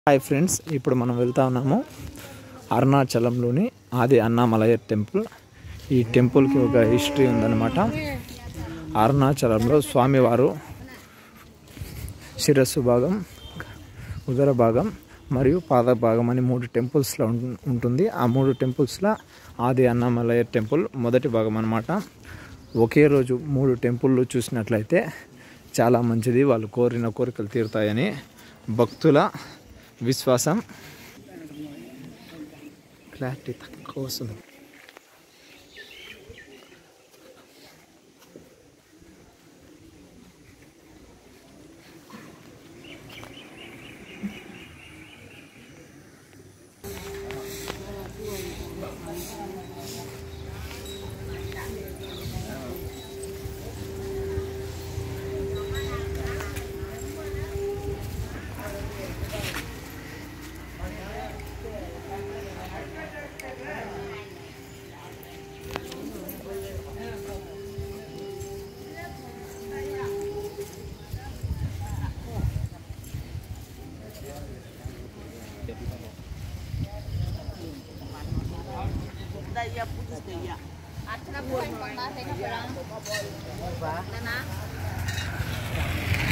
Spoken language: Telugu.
హాయ్ ఫ్రెండ్స్ ఇప్పుడు మనం వెళ్తా ఉన్నాము అరుణాచలంలోని ఆది అన్నామలయ టెంపుల్ ఈ టెంపుల్కి ఒక హిస్టరీ ఉందన్నమాట అరుణాచలంలో స్వామివారు శిరస్సు భాగం ఉదర భాగం మరియు పాద భాగం అని మూడు టెంపుల్స్లో ఉం- ఉంటుంది ఆ మూడు టెంపుల్స్లో ఆది అన్నామలయ టెంపుల్ మొదటి భాగం అన్నమాట ఒకే రోజు మూడు టెంపుల్లు చూసినట్లయితే చాలా మంచిది వాళ్ళు కోరిన కోరికలు తీరుతాయని భక్తుల విశ్వాసం క్లారిటీ తక్కువ వస్తుంది అర్చన పూజ కొండ శేఖపురం నానా